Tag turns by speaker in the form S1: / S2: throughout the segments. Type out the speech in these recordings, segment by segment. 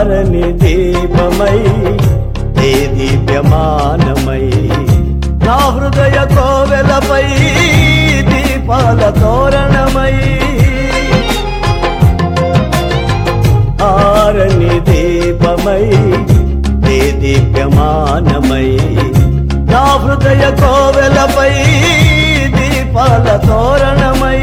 S1: ఆరని దీపమై ఏ దీప్యమానమై నా హృదయ కోవెలపై దీపాల తోరణమై ఆరని దీపమై ఏ దీప్యమానమై నా హృదయ కోవెలపై దీపాల తోరణమై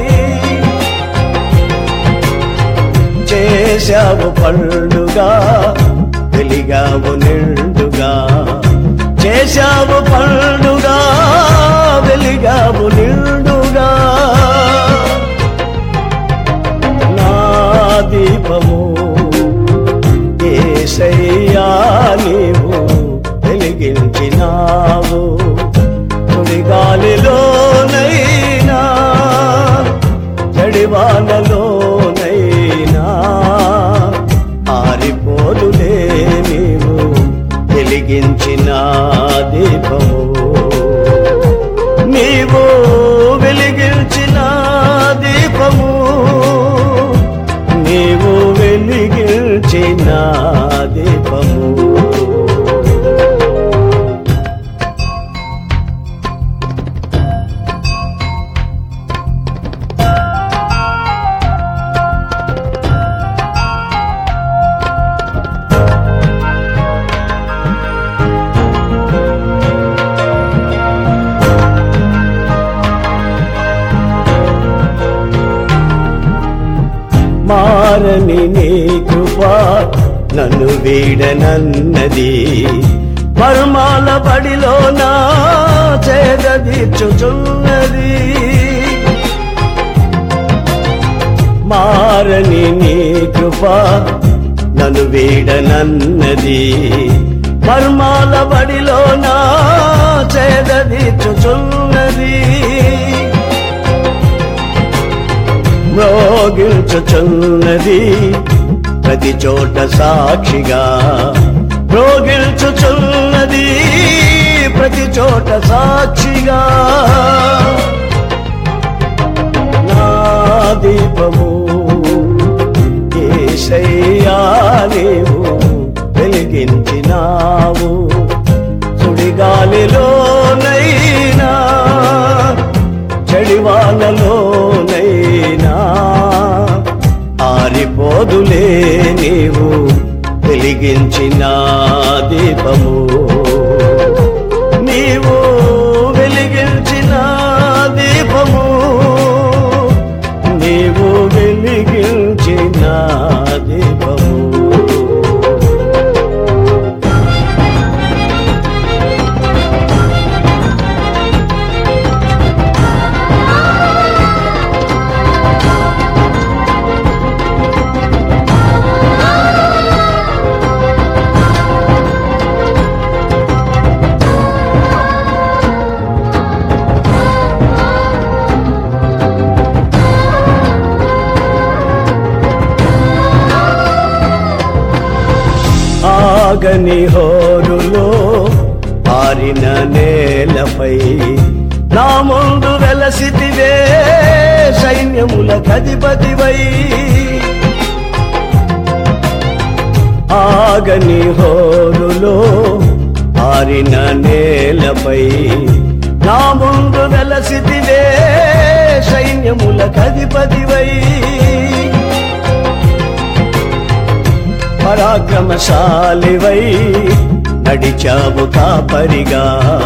S1: చేశావు పండుగా వెలిగావు నిండుగా చేశావు పండుగా వెలిగావు నిండుగా నా దీపము ఏసయ్యా నీవు వెలిగించినావు తుడి గాలిలోనైనా జడివానలోనైనా ఆరిపోదులే నీవు వెలిగించిన దీపము నీవు వెలిగించిన దీపము నీవు వెలిగించిన దీపము మారని నీ కృప నన్ను వీడనన్నది మర్మాల బడిలో నా చేదీర్చుచున్నది మారని నీ కృప నన్ను వీడనన్నది మర్మాల బడిలో నా చేదీర్చుచున్నది మ్రోగిల్చుచున్నది ప్రతి చోట సాక్షిగా మ్రోగిల్చుచున్నది ప్రతి చోట సాక్షిగా నా దీపము ఏసయ్యా నీవు వెలిగించినావు సుడిగాలిలోనైనా చడివానలోనైనా ఆరిపోదులే నీవు వెలిగించిన దీపము నీవు వెలిగించిన దీపము నీవు వెలిగించిన దీపము ఆగని హోరులో ఆరిన నేలపై నా ముందు వెలసితివే సైన్యముల కధిపతివై ఆగని హోరులో ఆరిన నేలపై నా ముందు వెలసితివే సైన్యముల కధిపతివై పరాక్రమశాలివై నడిచావు కాపరిగా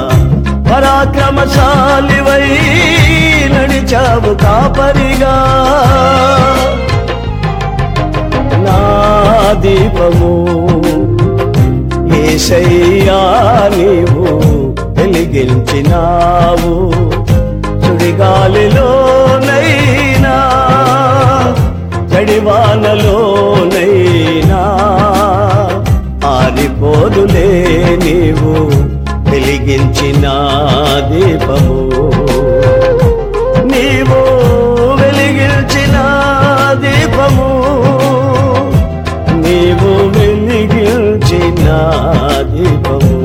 S1: పరాక్రమశాలివై నడిచావు కాపరిగా నా దీపము ఏసయ్యా నీవు వెలిగించినావు సుడిగాలిలోనైనా జడివానలోనైనా ఆరిపోదులే నీవు వెలిగించిన దీపము నీవు వెలిగించిన దీపము నీవు వెలిగించిన దీపము